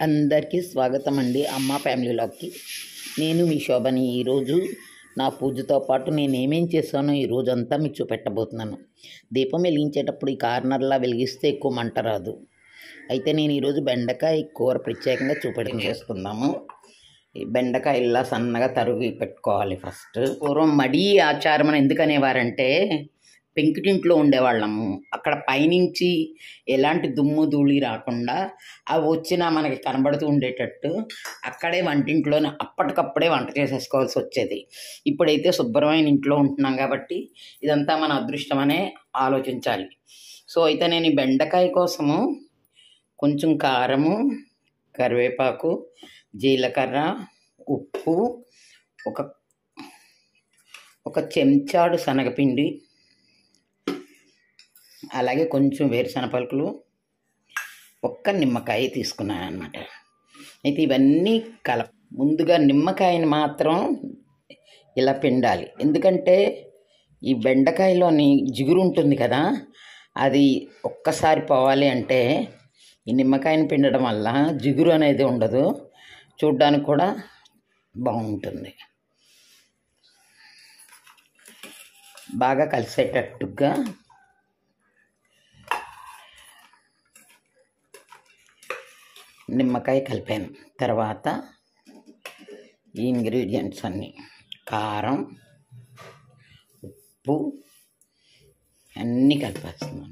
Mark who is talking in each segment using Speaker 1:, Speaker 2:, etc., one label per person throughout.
Speaker 1: అందరికీ స్వాగతం అండి అమ్మ ఫ్యామిలీలోకి నేను మీ శోభని ఈరోజు నా పూజతో పాటు నేను ఏమేం చేశానో ఈ రోజంతా మీకు చూపెట్టబోతున్నాను దీపం వెలిగించేటప్పుడు ఈ కార్నర్లా వెలిగిస్తే ఎక్కువ మంట రాదు అయితే నేను ఈరోజు బెండకాయ కూర ప్రత్యేకంగా చూపెట్టం చేసుకుందాము ఈ బెండకాయ ఇలా సన్నగా తరుగు పెట్టుకోవాలి ఫస్ట్ పూర్వం మడి ఆచారం అని ఎందుకు అనేవారంటే పెంకుటింట్లో ఉండేవాళ్ళము అక్కడ పైనుంచి ఎలాంటి దుమ్ము ధూళి రాకుండా అవి వచ్చినా మనకి కనబడుతూ ఉండేటట్టు అక్కడే వంటింట్లోనే అప్పటికప్పుడే వంట చేసేసుకోవాల్సి వచ్చేది ఇప్పుడైతే శుభ్రమైన ఇంట్లో ఉంటున్నాం కాబట్టి ఇదంతా మన అదృష్టమనే ఆలోచించాలి సో అయితే నేను ఈ బెండకాయ కోసము కొంచెం కారము కరివేపాకు జీలకర్ర ఉప్పు ఒక ఒక చెంచాడు శనగపిండి అలాగే కొంచెం వేరుశనగ పలుకులు ఒక్క నిమ్మకాయ తీసుకున్నాను అనమాట అయితే ఇవన్నీ కల ముందుగా నిమ్మకాయని మాత్రం ఇలా పిండాలి ఎందుకంటే ఈ బెండకాయలోని జిగురు ఉంటుంది కదా అది ఒక్కసారి పోవాలి అంటే ఈ నిమ్మకాయని పిండడం వల్ల జిగురు అనేది ఉండదు చూడ్డానికి కూడా బాగుంటుంది బాగా కలిసేటట్టుగా నిమ్మకాయ కలిపాను తర్వాత ఈ ఇంగ్రీడియంట్స్ అన్నీ కారం ఉప్పు అన్నీ కలిపేస్తున్నాను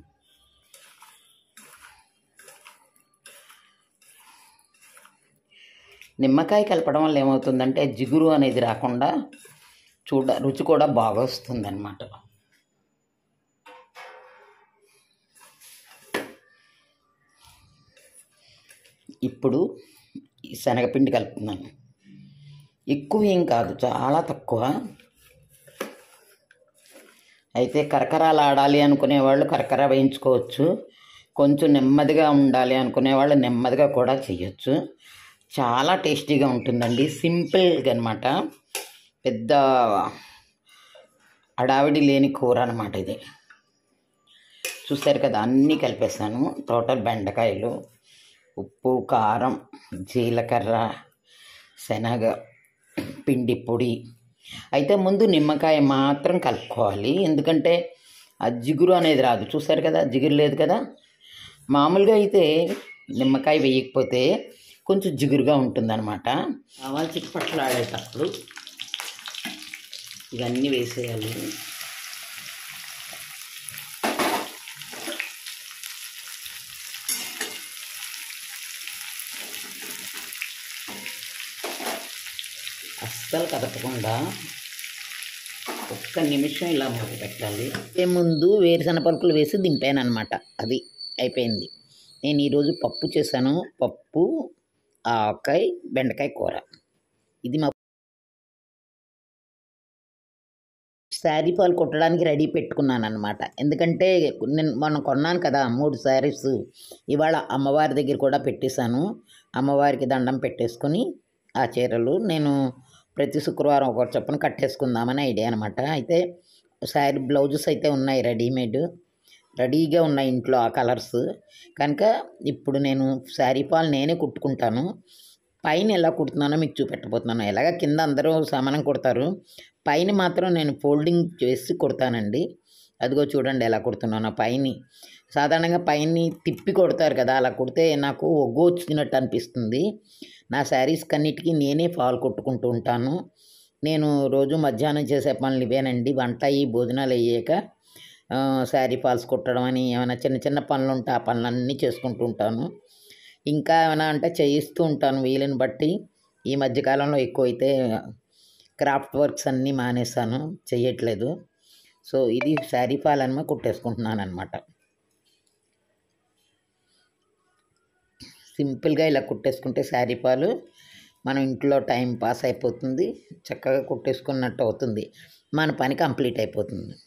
Speaker 1: నిమ్మకాయ కలపడం వల్ల ఏమవుతుందంటే జిగురు అనేది రాకుండా చూడ రుచి కూడా బాగా వస్తుంది అనమాట ఇప్పుడు ఈ శనగపిండి కలుపుతున్నాను ఎక్కువ ఏం కాదు చాలా తక్కువ అయితే కరకరాలు ఆడాలి అనుకునే వాళ్ళు కరకర వేయించుకోవచ్చు కొంచెం నెమ్మదిగా ఉండాలి అనుకునే వాళ్ళు నెమ్మదిగా కూడా చేయొచ్చు చాలా టేస్టీగా ఉంటుందండి సింపుల్గా అనమాట పెద్ద అడావిడి లేని కూర అనమాట ఇది చూస్తారు కదా అన్నీ కలిపేసాను టోటల్ బెండకాయలు ఉప్పు కారం జీలకర్ర శనగ పిండి పొడి అయితే ముందు నిమ్మకాయ మాత్రం కలుపుకోవాలి ఎందుకంటే ఆ జిగురు అనేది రాదు చూసారు కదా జిగురు లేదు కదా మామూలుగా అయితే నిమ్మకాయ వేయకపోతే కొంచెం జిగురుగా ఉంటుందన్నమాట ఆవాలు చిట్టుపట్లు ఆడేటప్పుడు ఇవన్నీ వేసేయాలి అస్సలు కదపకుండా ఒక్క నిమిషం ఇలా మూత పెట్టాలి ముందు వేరుశనగ పలుకులు వేసి దింపాను అనమాట అది అయిపోయింది నేను ఈరోజు పప్పు చేశాను పప్పు ఆకాయ బెండకాయ కూర ఇది మా శారీ పాలు కుట్టడానికి రెడీ పెట్టుకున్నాను అనమాట ఎందుకంటే నేను మొన్న కొన్నాను కదా మూడు శారీస్ ఇవాళ అమ్మవారి దగ్గర కూడా పెట్టేశాను అమ్మవారికి దండం పెట్టేసుకొని ఆ చీరలు నేను ప్రతి శుక్రవారం ఒకటి చొప్పున కట్టేసుకుందామని ఐడియా అనమాట అయితే శారీ బ్లౌజెస్ అయితే ఉన్నాయి రెడీమేడ్ రెడీగా ఉన్నాయి ఇంట్లో ఆ కలర్స్ కనుక ఇప్పుడు నేను శారీ పాలు నేనే కుట్టుకుంటాను పైన ఎలా కుడుతున్నానో మీకు చూపెట్టబోతున్నాను ఎలాగ కింద అందరూ సమానం కుడతారు పైన మాత్రం నేను ఫోల్డింగ్ చేసి కుడతానండి అదిగో చూడండి ఎలా కుడుతున్నాను పైని సాధారణంగా పైని తిప్పి కొడతారు కదా అలా కుడితే నాకు ఒగ్గు వచ్చినట్టు అనిపిస్తుంది నా శారీస్ కన్నిటికీ నేనే ఫాల్ కొట్టుకుంటూ ఉంటాను నేను రోజు మధ్యాహ్నం చేసే పనులు ఇవేనండి వంట అయ్యి భోజనాలు అయ్యాక శారీ ఫాల్స్ కుట్టడం అని ఏమైనా చిన్న చిన్న పనులు ఉంటే ఆ పనులన్నీ చేసుకుంటూ ఉంటాను ఇంకా ఏమైనా అంటే చేయిస్తూ ఉంటాను వీలుని బట్టి ఈ మధ్యకాలంలో ఎక్కువైతే క్రాఫ్ట్ వర్క్స్ అన్నీ మానేశాను చేయట్లేదు సో ఇది శారీ ఫాల్ అనమా కుట్టేసుకుంటున్నాను అనమాట సింపుల్గా ఇలా కుట్టేసుకుంటే శారీ పాలు మనం ఇంట్లో టైం పాస్ అయిపోతుంది చక్కగా కుట్టేసుకున్నట్టు అవుతుంది మన పని కంప్లీట్ అయిపోతుంది